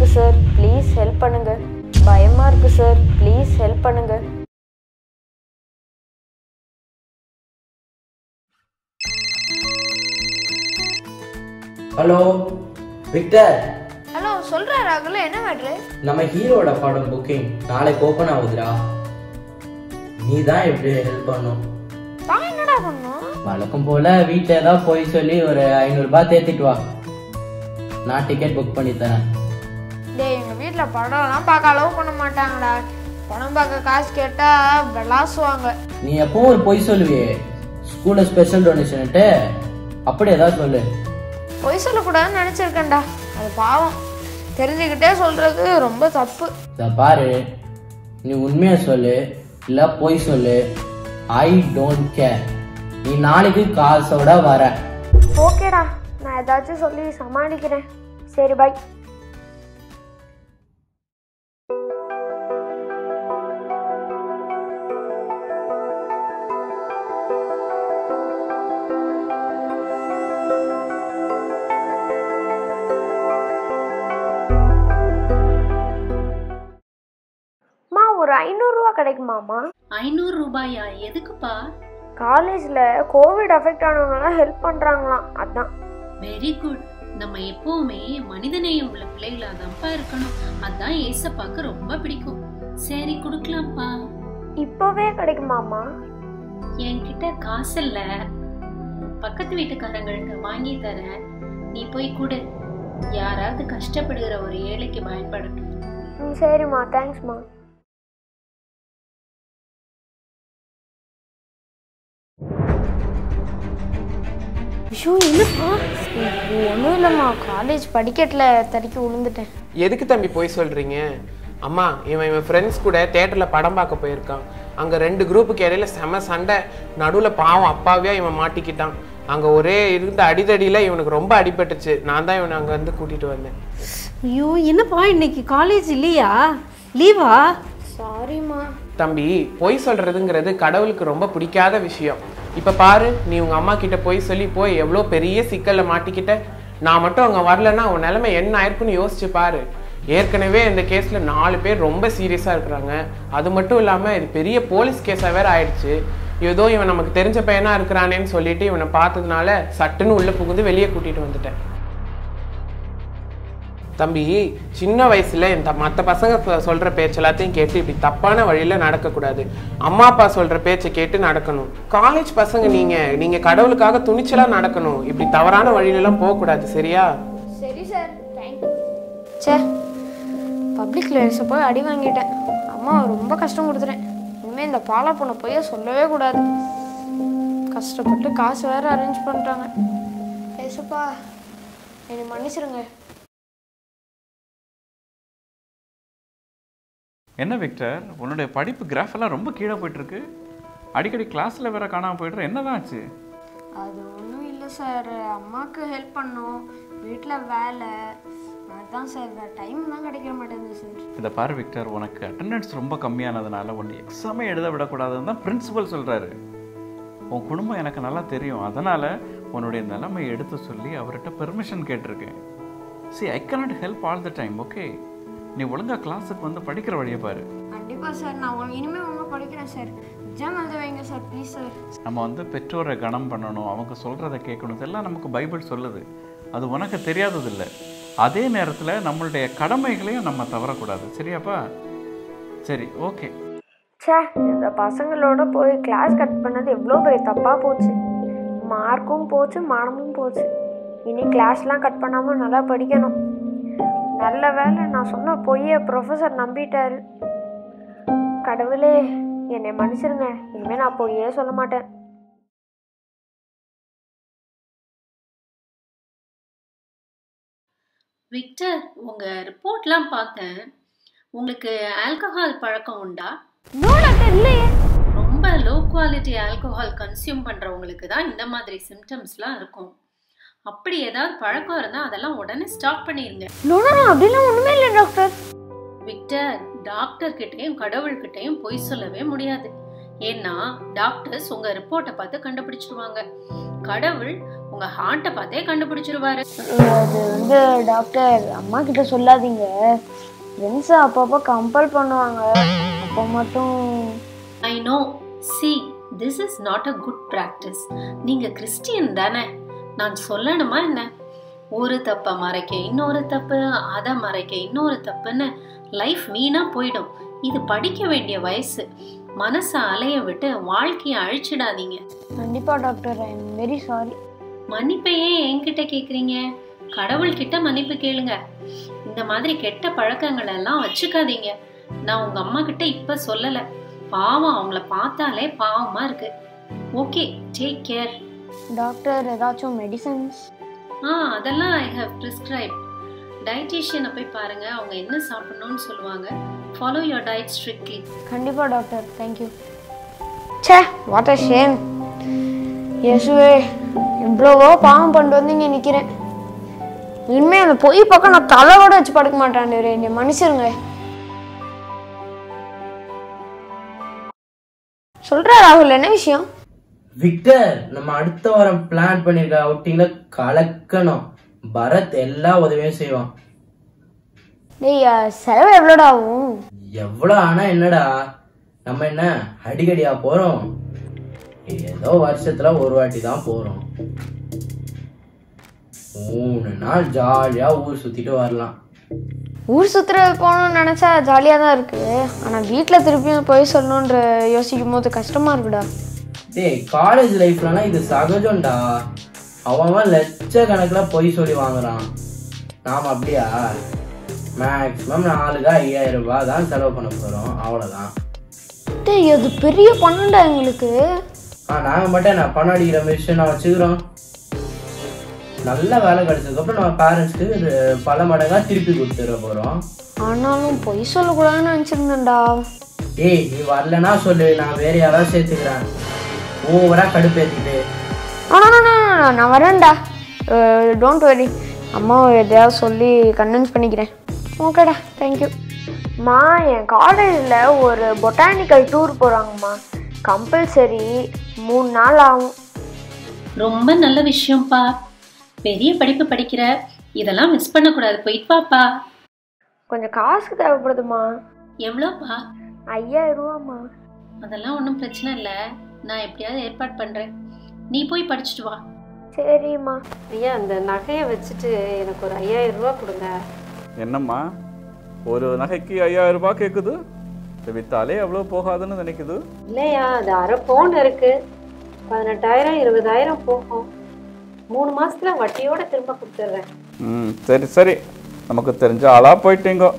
இருக்கு sir please help பண்ணுங்க பயமா இருக்கு சார் ப்ளீஸ் ஹெல்ப் பண்ணுங்க ஹலோ விக்டர் ஹலோ சொல்ற ராகுல என்ன மேட்ரு நம்ம ஹீரோட படம் புக்கிங் நாளைக்கு ஓப்பன் ஆகுதுடா நீ தான் எப்படி ஹெல்ப் பண்ணும் நான் என்னடா பண்ணும் வழக்கம் போல வீட்டில் ஏதாவது போய் சொல்லி ஒரு ஐநூறுரூபா தேத்திட்டு வா நான் டிக்கெட் புக் பண்ணி தரேன் டேய் எங்க வீட்ல படம்லாம் பார்க்க அலோவ் பண்ண மாட்டாங்கடா படம் பார்க்க காசு கேட்டா விளாசுவாங்க நீ எப்பவும் ஒரு பொய் சொல்லுவியே ஸ்கூலில் ஸ்பெஷல் டொனேஷன்ட்டு அப்படி ஏதாவது சொல்லு பொய் சொல்லக்கூடாதுன்னு நினைச்சிருக்கேன்டா அது பாவம் தெரிஞ்சுக்கிட்டே சொல்றது ரொம்ப தப்பு இதை பாரு நீ உண்மையை சொல்லு இல்லை பொய் சொல்லு ஐ டோன்ட் கேர் நீ நாளைக்கு காசோட வர ஓகேடா நான் ஏதாச்சும் சொல்லி சமாளிக்கிறேன் சரி பாய் மா ஒரு ஐநூறுரூவா கிடைக்குமாம்மா ஐநூறு ரூபாயா எதுக்குப்பா காலேஜில் கோவிட் அஃபெக்ட் ஆனவங்கலாம் ஹெல்ப் பண்ணுறாங்களாம் அதான் வெரி குட் நம்ம எப்பவுமே மனிதநேயம் உள்ள பிள்ளைகளா தான்ப்பா இருக்கணும் அதான் ஏசப்பாக்கு ரொம்ப பிடிக்கும் சரி கொடுக்கலாம்ப்பா இப்போவே கிடைக்குமாம்மா என்கிட்ட காசு இல்ல பக்கத்து வீட்டுக்காரங்களுக்கு வாங்கி தரேன் நீ போய் கொடு யாராவது கஷ்டப்படுகிற ஒரு ஏழைக்கு பயன்படட்டும் ம் சரிம்மா தேங்க்ஸ்மா ஐயோ என்னப்பா ஒன்றும் இல்லைம்மா காலேஜ் படிக்கட்டில் தடுக்கி விழுந்துட்டேன் எதுக்கு தம்பி போய் சொல்றீங்க அம்மா இவன் இவன் ஃப்ரெண்ட்ஸ் கூட தேட்டரில் படம் பார்க்க போயிருக்கான் அங்கே ரெண்டு குரூப்புக்கு இடையில செம சண்டை நடுவில் பாவம் அப்பாவே இவன் மாட்டிக்கிட்டான் அங்கே ஒரே இருந்த அடிதடியில் இவனுக்கு ரொம்ப அடிபட்டுச்சு நான் தான் இவனை அங்கே வந்து கூட்டிகிட்டு வந்தேன் ஐயோ என்னப்பா இன்னைக்கு காலேஜ் இல்லையா லீவா சாரிம்மா தம்பி பொய் சொல்றதுங்கிறது கடவுளுக்கு ரொம்ப பிடிக்காத விஷயம் இப்போ பாரு நீ உங்க அம்மா கிட்ட போய் சொல்லி போய் எவ்வளோ பெரிய சிக்கல்ல மாட்டிக்கிட்ட நான் மட்டும் அங்கே வரலன்னா உன் நிலைமை என்ன ஆயிருக்குன்னு யோசிச்சு பாரு ஏற்கனவே இந்த கேஸ்ல நாலு பேர் ரொம்ப சீரியஸா இருக்கிறாங்க அது மட்டும் இல்லாம இது பெரிய போலீஸ் கேஸா வேற ஆயிடுச்சு ஏதோ இவன் நமக்கு தெரிஞ்ச பையனா இருக்கிறானேன்னு சொல்லிட்டு இவனை பார்த்ததுனால சட்டுன்னு உள்ள புகுந்து வெளியே கூட்டிட்டு வந்துட்டேன் தம்பி சின்ன வயசுல இந்த மற்ற பசங்க ப- சொல்ற பேச்சு எல்லாத்தையும் கேட்டு இப்படி தப்பான வழியில நடக்கக்கூடாது அம்மா அப்பா சொல்ற பேச்சை கேட்டு நடக்கணும் காலேஜ் பசங்க நீங்க நீங்க கடவுளுக்காக துணிச்சலா நடக்கணும் இப்படி தவறான வழியில எல்லாம் போகக்கூடாது சரியா சரி சார் தேங்க்யூ சே பப்ளிக் லேர்ஸை போய் அடி வாங்கிட்டேன் அம்மா ரொம்ப கஷ்டம் கொடுத்துட்டேன் இனிமேல் இந்த பாலா பொண்ணை போய் சொல்லவே கூடாது கஷ்டப்பட்டு காசு வேற அரேஞ்ச் பண்ணுறாங்க ஏசப்பா என்னை மன்னிச்சிருங்க என்ன விக்டர் உன்னுடைய படிப்பு கிராஃப் எல்லாம் ரொம்ப கீழே போயிட்டு இருக்கு அடிக்கடி கிளாஸில் வேற காணாமல் போயிடுற என்னதான் ஆச்சு அது ஒன்றும் இல்லை சார் அம்மாவுக்கு ஹெல்ப் பண்ணோம் வீட்டில் வேலை அதுதான் சார் வேறு டைம் தான் கிடைக்க மாட்டேங்குது சார் இதை பாரு விக்டர் உனக்கு அட்டெண்டன்ஸ் ரொம்ப கம்மியானதுனால உன்னை எக்ஸாமே எழுத விடக்கூடாதுன்னு தான் பிரின்சிபல் சொல்கிறாரு உன் குடும்பம் எனக்கு நல்லா தெரியும் அதனால் உன்னுடைய நிலைமையை எடுத்து சொல்லி அவர்கிட்ட பெர்மிஷன் கேட்டிருக்கேன் see I cannot help all the time okay நீ ஒழுங்காக கிளாஸுக்கு வந்து படிக்கிற வழியை பாரு கண்டிப்பாக சார் நான் இனிமேல் ஒழுங்காக படிக்கிறேன் சார் எக்ஸாம் எழுத வைங்க சார் ப்ளீஸ் சார் நம்ம வந்து பெற்றோரை கனம் பண்ணணும் அவங்க சொல்கிறத கேட்கணும் இதெல்லாம் நமக்கு பைபிள் சொல்லுது அது உனக்கு தெரியாதது இல்லை அதே நேரத்தில் நம்மளுடைய கடமைகளையும் நம்ம தவறக்கூடாது சரியாப்பா சரி ஓகே ச்சே இந்த பசங்களோட போய் கிளாஸ் கட் பண்ணது எவ்வளோ பெரிய தப்பாக போச்சு மார்க்கும் போச்சு மானமும் போச்சு இனி கிளாஸ்லாம் கட் பண்ணாமல் நல்லா படிக்கணும் நல்ல வேலை நான் சொன்ன பொய்யை ப்ரொஃபஸர் நம்பிட்டாரு கடவுளே என்னை மன்னிச்சிருங்க இனிமேல் நான் பொய்யே சொல்ல மாட்டேன் விக்டர் உங்க ரிப்போர்ட்லாம் பார்த்தேன் உங்களுக்கு ஆல்கஹால் பழக்கம் உண்டா நோ டாக்டர் இல்லையே ரொம்ப லோ குவாலிட்டி ஆல்கஹால் கன்சியூம் பண்றவங்களுக்கு தான் இந்த மாதிரி சிம்டம்ஸ்லாம் இருக்கும் அப்படி ஏதாவது பழக்கம் இருந்தா அதெல்லாம் உடனே ஸ்டாப் பண்ணிருங்க நோ நோ அப்படிலாம் ஒன்றுமே இல்லை டாக்டர் விக்டர் டாக்டர் கிட்டயும் கடவுள்கிட்டயும் பொய் சொல்லவே முடியாது ஏன்னா டாக்டர்ஸ் உங்க ரிப்போர்ட்டை பார்த்து கண்டுபிடிச்சிருவாங்க கடவுள் உங்க ஹார்ட்டை பார்த்தே கண்டுபிடிச்சிருவாரு அது வந்து டாக்டர் அம்மா கிட்ட சொல்லாதீங்க ஃப்ரெண்ட்ஸ் அப்பப்போ கம்பல் பண்ணுவாங்க அப்போ மட்டும் I know see this is not a good practice நீங்க கிறிஸ்டியன் தானே நான் சொல்லணுமா என்ன ஒரு தப்பை மறைக்க இன்னொரு தப்பு அதை மறைக்க இன்னொரு தப்புன்னு லைஃப் வீணா போயிடும் இது படிக்க வேண்டிய வயசு மனசை அலைய விட்டு வாழ்க்கையை அழிச்சிடாதீங்க கண்டிப்பா doctor I am very sorry மன்னிப்பையே என்கிட்ட கேக்குறீங்க கடவுள்கிட்ட மன்னிப்பு கேளுங்க இந்த மாதிரி கெட்ட பழக்கங்கள் எல்லாம் வச்சுக்காதீங்க நான் உங்க அம்மா கிட்ட இப்ப சொல்லல பாவம் அவங்கள பார்த்தாலே பாவமா இருக்கு ஓகே டேக் கேர் டாக்டர் ஏதாச்சும் மெடிசன்ஸ் ஆ அதெல்லாம் ஐ ஹவ் ப்ரிஸ்கிரைப் டயட்டீஷியனை போய் பாருங்க அவங்க என்ன சாப்பிடணும்னு சொல்லுவாங்க ஃபாலோ யோர் டயட் ஸ்ட்ரிக்ட்லி கண்டிப்பா டாக்டர் தேங்க்யூ ச்சே வாட் அ ஷேம் இயேசுவே இவ்வளவோ பாவம் பண்ணிட்டு வந்து இங்கே நிற்கிறேன் இனிமே அந்த பொய் பக்கம் நான் தலை கூட வச்சு படுக்க மாட்டேன் என்னை மன்னிச்சிருங்க சொல்ற ராகுல் என்ன விஷயம் விக்டர் நம்ம அடுத்த வாரம் பிளான் பண்ணிருக்க அவுட்டிங்ல கலக்கணும் பரத் எல்லா உதவியும் செய்வான் டேய் அஹ், செலவு எவ்வளோடா ஆகும் எவ்வளவு ஆனா என்னடா நம்ம என்ன அடிக்கடியா போறோம் ஏதோ வருஷத்துல ஒரு வாட்டி தான் போறோம் மூணு நாள் ஜாலியா ஊர் சுத்திட்டு வரலாம் ஊர் சுற்றுறது போகணும்னு நினச்சா ஜாலியாக தான் இருக்கு ஆனால் வீட்டில் திருப்பியும் போய் சொல்லணுன்ற யோசிக்கும் போது கஷ்டமா இருக்குடா டேய் காலேஜ் லைஃப்லலாம் இது சகஜம்டா அவன் அவன் லட்சக்கணக்குல பொய் சொல்லி வாங்குறான் நாம அப்படியா மேக்ஸிமம் நாலுக்கு ஐயாயிரம் ரூபாய் தான் செலவு பண்ண போறோம் அவ்வளவுதான் டேய் அது பெரிய பன்னெண்டா எங்களுக்கு ஆ நாங்க மட்டும் நான் பணம் அடிக்கிற மிஷின் நான் வச்சுக்கிறோம் நல்ல வேலை கிடைச்சதுக்கப்புறம் நம்ம பேரண்ட்ஸ்க்கு இது பல மடங்கா திருப்பி கொடுத்துட போறோம் ஆனாலும் பொய் சொல்லக்கூடாதுன்னு நினச்சிருந்தேன்டா ஏய் நீ வரலனா சொல்லு நான் வேற யாராவது சேர்த்துக்கிறேன் ஓவரா கடுப்பேத்திட்டு ஆனால் நான் வரேன்டா டோன்ட் வரி அம்மாவை எதையாவது சொல்லி கன்வின்ஸ் பண்ணிக்கிறேன் ஓகேடா தேங்க்யூ மா என் காலேஜில் ஒரு பொட்டானிக்கல் டூர் போகிறாங்கம்மா கம்பல்சரி மூணு நாள் ஆகும் ரொம்ப நல்ல விஷயம்ப்பா பெரிய படிப்பு படிக்கிற இதெல்லாம் மிஸ் பண்ணக்கூடாது போயிட்டு வாப்பா கொஞ்சம் காசு தேவைப்படுதுமா எவ்வளோப்பா ஐயாயிரம் ரூபாம்மா அதெல்லாம் ஒன்றும் பிரச்சனை இல்லை நான் எப்படியாவது ஏற்பாடு பண்ணுறேன் நீ போய் படிச்சுட்டு வா சரிம்மா ஐயா அந்த நகையை வச்சுட்டு எனக்கு ஒரு ஐயாயிரம் ரூபா கொடுங்க என்னம்மா ஒரு நகைக்கு ஐயாயிரம் ரூபாய் கேட்குது இதை வித்தாலே எவ்வளோ போகாதுன்னு நினைக்குது இல்லையா அது அரை பவுன் இருக்கு பதினெட்டாயிரம் இருபதாயிரம் போகும் மூணு மாசத்துல வட்டியோட திரும்ப கொடுத்துட்றேன் ம் சரி சரி நமக்கு தெரிஞ்ச ஆளா போயிட்டீங்க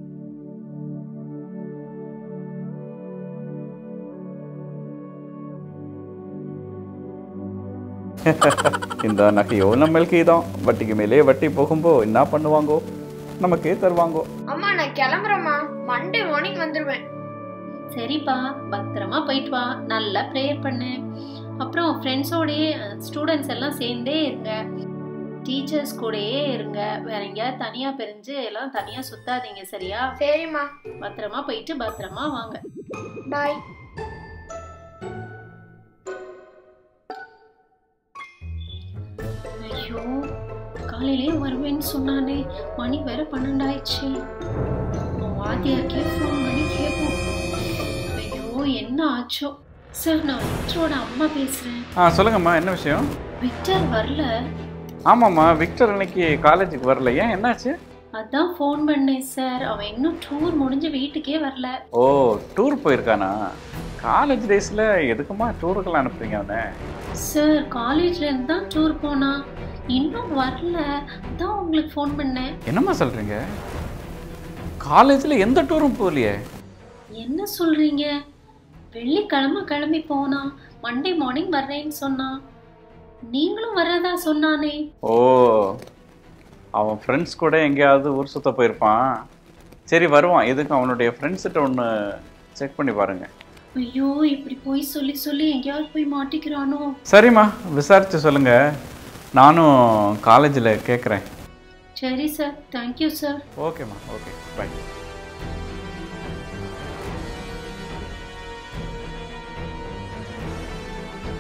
இந்த நகையோ நம்மளுக்கு தான் வட்டிக்கு மேலே வட்டி போகும்போ என்ன பண்ணுவாங்கோ நமக்கே தருவாங்கோ அம்மா நான் கிளம்புறேம்மா மண்டே மார்னிங் வந்துடுவேன் சரிப்பா பத்திரமா போயிட்டு வா நல்லா ப்ரேயர் பண்ணு அப்புறம் ஃப்ரெண்ட்ஸோடயே ஸ்டூடெண்ட்ஸ் எல்லாம் சேர்ந்தே இருங்க டீச்சர்ஸ் கூடயே இருங்க வேற எங்கேயாவது தனியா பிரிஞ்சு எல்லாம் தனியா சுத்தாதீங்க சரியா சரிம்மா பத்திரமா போயிட்டு பத்திரமா வாங்க பாய் ஐயோ காலையிலே வருவேன்னு சொன்னானே மணி வேற பன்னெண்டாயிடுச்சு உன் வாத்தியாருக்கே ஃபோன் பண்ணி கேட்போம் ஐயோ என்ன ஆச்சோ சார் நான் விக்டரோட அம்மா பேசுறேன் ஆ சொல்லுங்கம்மா என்ன விஷயம் விக்டர் வரல ஆமாம்மா விக்டர் இன்னைக்கு காலேஜுக்கு வரல ஏன் என்னாச்சு அதான் ஃபோன் பண்ணேன் சார் அவன் இன்னும் டூர் முடிஞ்சு வீட்டுக்கே வரல ஓ டூர் போயிருக்கானா காலேஜ் டேஸில் எதுக்குமா டூருக்கெல்லாம் அனுப்புறீங்க அவனை சார் காலேஜ்ல இருந்து தான் டூர் போனா இன்னும் வரல அதான் உங்களுக்கு ஃபோன் பண்ணேன் என்னம்மா சொல்கிறீங்க காலேஜில் எந்த டூரும் போகலையே என்ன சொல்றீங்க வெள்ளிக்கிழமை கிளம்பி போனான் மண்டே மார்னிங் வர்றேன்னு சொன்னான் நீங்களும் வர்றதா சொன்னானே ஓ அவன் ஃப்ரெண்ட்ஸ் கூட எங்கேயாவது ஊர் சுத்த போயிருப்பான் சரி வருவான் எதுக்கு அவனுடைய ஃப்ரெண்ட்ஸ்கிட்ட ஒன்று செக் பண்ணி பாருங்க ஐயோ இப்படி போய் சொல்லி சொல்லி எங்கேயாவது போய் மாட்டிக்கிறானோ சரிம்மா விசாரிச்சு சொல்லுங்க நானும் காலேஜில் கேட்குறேன் சரி சார் தேங்க்யூ சார் ஓகேம்மா ஓகே பை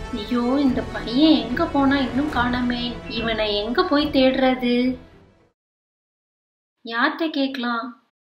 ஐயோ இந்த பையன் எங்க போனா இன்னும் காணாமே இவனை எங்க போய் தேடுறது யார்கிட்ட கேட்கலாம்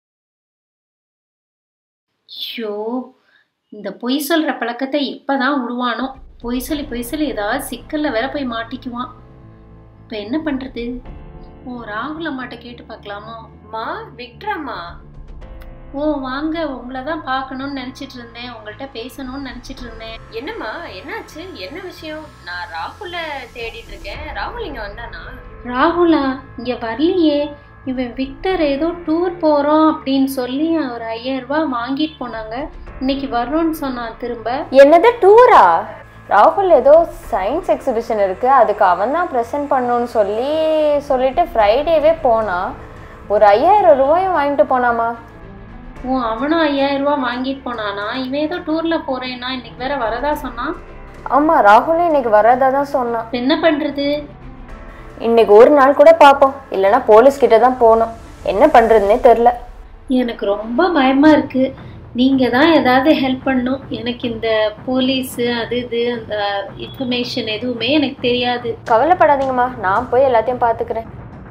ஐயோ இந்த பொய் சொல்ற பழக்கத்தை எப்பதான் விடுவானோ பொய் சொல்லி பொய் சொல்லி ஏதாவது சிக்கல்ல வேற போய் மாட்டிக்குவான் இப்ப என்ன பண்றது ஓ ராகுல் அம்மாட்ட கேட்டு பார்க்கலாமோ மா விக்ரமா ஓ வாங்க உங்களை தான் பார்க்கணும்னு நினச்சிட்டு இருந்தேன் உங்கள்கிட்ட பேசணும்னு நினச்சிட்டு இருந்தேன் என்னம்மா என்னாச்சு என்ன விஷயம் நான் ராகுல தேடிட்டு இருக்கேன் ராகுல் இங்க வந்தானா ராகுலா இங்கே வரலையே இவன் விக்டர் ஏதோ டூர் போகிறோம் அப்படின்னு சொல்லி ஒரு ஐயாயிரம் ரூபாய் வாங்கிட்டு போனாங்க இன்னைக்கு வர்றோம்னு சொன்னான் திரும்ப என்னது டூரா ராகுல் ஏதோ சயின்ஸ் எக்ஸிபிஷன் இருக்கு அதுக்கு அவன் தான் ப்ரெசென்ட் பண்ணணும்னு சொல்லி சொல்லிட்டு ஃப்ரைடேவே போனான் ஒரு ஐயாயிரம் ரூபாயும் வாங்கிட்டு போனாமா ஓ அவனும் ஐயாயிரம் ரூபாய் வாங்கிட்டு போனானா இவன் ஏதோ டூரில் போகிறேன்னா இன்னைக்கு வேற வரதா சொன்னான் ஆமா ராகுலும் இன்னைக்கு வர்றதா தான் சொன்னான் இப்ப என்ன பண்ணுறது இன்னைக்கு ஒரு நாள் கூட பார்ப்போம் இல்லைன்னா போலீஸ் கிட்ட தான் போகணும் என்ன பண்றதுன்னே தெரில எனக்கு ரொம்ப பயமாக இருக்குது நீங்கள் தான் ஏதாவது ஹெல்ப் பண்ணணும் எனக்கு இந்த போலீஸு அது இது அந்த இன்ஃபர்மேஷன் எதுவுமே எனக்கு தெரியாது கவலைப்படாதீங்கம்மா நான் போய் எல்லாத்தையும் பார்த்துக்கிறேன்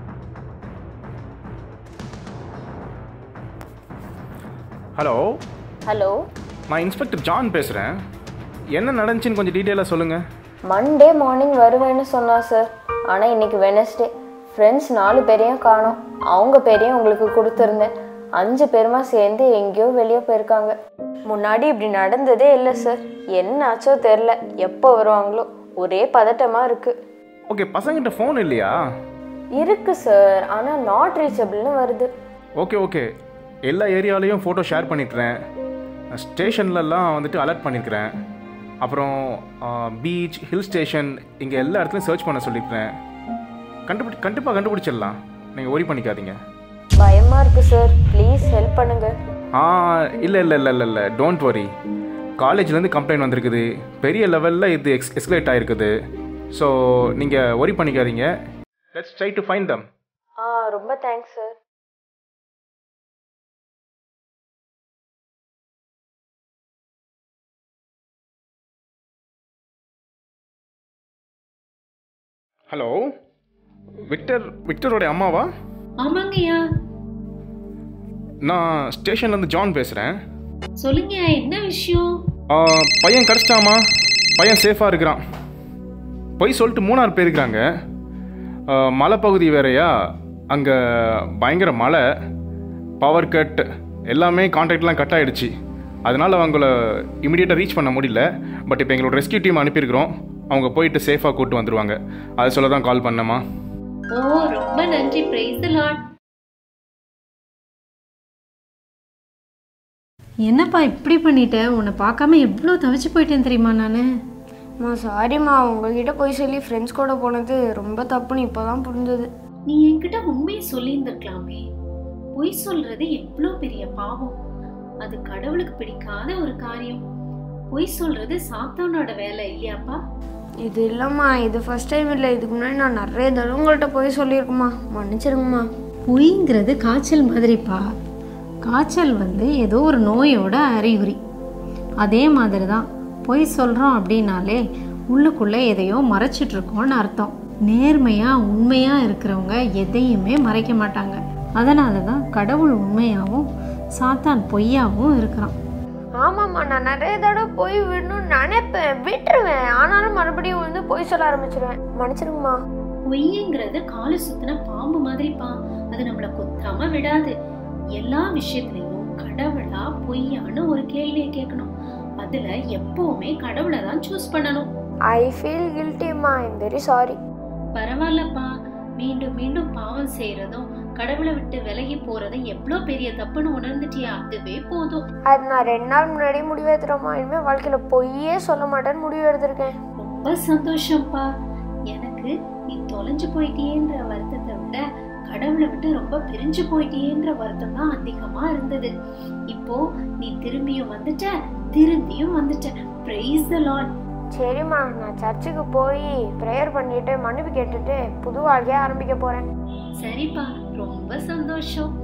ஹலோ ஹலோ நான் இன்ஸ்பெக்டர் ஜான் பேசுகிறேன் என்ன நடந்துச்சுன்னு கொஞ்சம் டீட்டெயிலாக சொல்லுங்கள் மண்டே மார்னிங் வருவேன்னு சொன்னா சார் ஆனால் இன்னைக்கு வெனஸ்டே ஃப்ரெண்ட்ஸ் நாலு பேரையும் காணோம் அவங்க பேரையும் உங்களுக்கு கொடுத்துருந்தேன் அஞ்சு பேருமா சேர்ந்து எங்கேயோ வெளியே போயிருக்காங்க முன்னாடி இப்படி நடந்ததே இல்லை சார் என்னாச்சோ தெரில எப்போ வருவாங்களோ ஒரே பதட்டமாக இருக்கு ஓகே பசங்கிட்ட ஃபோன் இல்லையா இருக்கு சார் ஆனால் நாட் ரீச்சபிள்னு வருது ஓகே ஓகே எல்லா ஏரியாலையும் ஃபோட்டோ ஷேர் பண்ணிட்டுறேன் ஸ்டேஷன்லலாம் வந்துட்டு அலர்ட் பண்ணியிருக்கிறேன் அப்புறம் பீச் ஹில் ஸ்டேஷன் இங்கே எல்லா இடத்துலையும் சர்ச் பண்ண சொல்லியிருக்கிறேன் கண்டுபிடி கண்டிப்பாக கண்டுபிடிச்சிடலாம் நீங்கள் ஒரி பண்ணிக்காதீங்க பயமாக இருக்கு சார் ப்ளீஸ் ஹெல்ப் பண்ணுங்க ஆ இல்லை இல்லை இல்லை இல்லை இல்லை டோன்ட் வரி காலேஜ்லேருந்து கம்ப்ளைண்ட் வந்திருக்குது பெரிய லெவலில் இது எக்ஸ் எஸ்கலேட் ஆகிருக்குது ஸோ நீங்கள் ஒரி பண்ணிக்காதீங்க let's try to find them ஆ ரொம்ப தேங்க்ஸ் சார் ஹலோ விக்டர் விக்டரோட அம்மாவா ஆமாங்கய்யா நான் ஸ்டேஷன்லேருந்து ஜான் பேசுகிறேன் சொல்லுங்க என்ன விஷயம் பையன் கிடச்சிட்டாமா பையன் சேஃபாக இருக்கிறான் போய் சொல்லிட்டு மூணார் போயிருக்கிறாங்க ஆ, மலைப்பகுதி வேறயா அங்கே பயங்கர மழை பவர் கட் எல்லாமே கான்டாக்ட்லாம் கட் ஆகிடுச்சு அதனால் அவங்கள இமீடியட்டாக ரீச் பண்ண முடியல பட் இப்போ எங்களோட ரெஸ்கியூ டீம் அனுப்பியிருக்கிறோம் அவங்க போயிட்டு சேஃபாக கூட்டு வந்துருவாங்க அது சொல்ல தான் கால் பண்ணேம்மா ஓ ரொம்ப நன்றி பிரைஸ் தி லார்ட் என்னப்பா இப்படி பண்ணிட்ட உன்னை பார்க்காம எவ்வளோ தவிச்சு போயிட்டேன் தெரியுமா நான் அம்மா சாரிம்மா உங்ககிட்ட போய் சொல்லி ஃப்ரெண்ட்ஸ் கூட போனது ரொம்ப தப்புன்னு இப்போ தான் புரிஞ்சது நீ என்கிட்ட உண்மையை சொல்லியிருந்திருக்கலாமே பொய் சொல்றது எவ்வளோ பெரிய பாவம் அது கடவுளுக்கு பிடிக்காத ஒரு காரியம் பொய் சொல்றது சாத்தானோட வேலை இல்லையாப்பா இது இல்லைம்மா இது ஃபர்ஸ்ட் டைம் இல்லை இதுக்கு முன்னாடி நான் நிறைய தடவை உங்கள்கிட்ட போய் சொல்லியிருக்குமா மன்னிச்சிருங்கம்மா பொய்ங்கிறது காய்ச்சல் மாதிரிப்பா காய்ச்சல் வந்து ஏதோ ஒரு நோயோட அறிகுறி அதே மாதிரி தான் பொய் சொல்கிறோம் அப்படின்னாலே உள்ளுக்குள்ளே எதையோ மறைச்சிட்டு இருக்கோம்னு அர்த்தம் நேர்மையாக உண்மையாக இருக்கிறவங்க எதையுமே மறைக்க மாட்டாங்க அதனால தான் கடவுள் உண்மையாகவும் சாத்தான் பொய்யாகவும் இருக்கிறான் ஆமாம்மா நான் நிறைய தடவை போய் விடணும்னு நினைப்பேன் விட்டுருவேன் ஆனாலும் மறுபடியும் வந்து போய் சொல்ல ஆரம்பிச்சிருவேன் மன்னிச்சிருங்கம்மா பொய்ங்கிறது காலு சுத்தின பாம்பு மாதிரிப்பா அது நம்மள கொத்தாம விடாது எல்லா விஷயத்துலயும் கடவுளா பொய்யான்னு ஒரு கேள்வியை கேட்கணும் அதுல எப்பவுமே கடவுளை தான் சூஸ் பண்ணணும் ஐ ஃபீல் கில்ட்டிம்மா ஐம் வெரி சாரி பரவாயில்லப்பா மீண்டும் மீண்டும் பாவம் செய்யறதும் கடவுளை விட்டு விலகி போறதும் எவ்வளோ பெரிய தப்புன்னு உணர்ந்துட்டியா அதுவே போதும் அது நான் ரெண்டு நாள் முன்னாடியே முடிவு எடுத்துறோமா இனிமேல் வாழ்க்கையில் பொய்யே சொல்ல மாட்டேன்னு முடிவு எடுத்திருக்கேன் ரொம்ப சந்தோஷம்ப்பா எனக்கு நீ தொலைஞ்சு போயிட்டியேன்ற வருத்தத்தை விட கடவுளை விட்டு ரொம்ப பிரிஞ்சு போயிட்டியேன்ற வருத்தம் தான் அதிகமா இருந்தது இப்போ நீ திரும்பியும் வந்துட்ட திரும்பியும் வந்துட்ட பிரைஸ் த லார்ட் சரிம்மா நான் சர்ச்சுக்கு போய் ப்ரேயர் பண்ணிட்டு மன்னிப்பு கேட்டுட்டு புது வாழ்க்கையை ஆரம்பிக்க போகிறேன் சரிப்பா ரொம்ப சந்தோஷம்